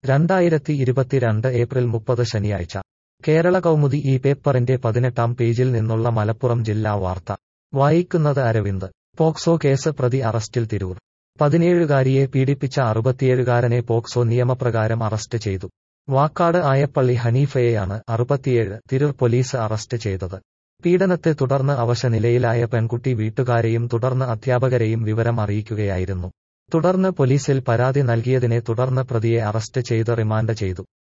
രണ്ടായിരത്തി ഇരുപത്തിരണ്ട് ഏപ്രിൽ മുപ്പത് ശനിയാഴ്ച കേരള കൗമുദി ഈ പേപ്പറിന്റെ പതിനെട്ടാം പേജിൽ നിന്നുള്ള മലപ്പുറം ജില്ലാ വാർത്ത വായിക്കുന്നത് അരവിന്ദ് പോക്സോ കേസ് പ്രതി അറസ്റ്റിൽ തിരൂർ പതിനേഴുകാരിയെ പീഡിപ്പിച്ച അറുപത്തിയേഴുകാരനെ പോക്സോ നിയമപ്രകാരം അറസ്റ്റ് ചെയ്തു വാക്കാട് ആയപ്പള്ളി ഹനീഫയെയാണ് അറുപത്തിയേഴ് തിരൂർ പോലീസ് അറസ്റ്റ് ചെയ്തത് പീഡനത്തെ തുടർന്ന് അവശ നിലയിലായ പെൺകുട്ടി വീട്ടുകാരെയും തുടർന്ന് അധ്യാപകരെയും വിവരം അറിയിക്കുകയായിരുന്നു തുടർന്ന് പോലീസിൽ പരാതി നൽകിയതിനെ തുടർന്ന് പ്രതിയെ അറസ്റ്റ് ചെയ്ത് റിമാൻഡ് ചെയ്തു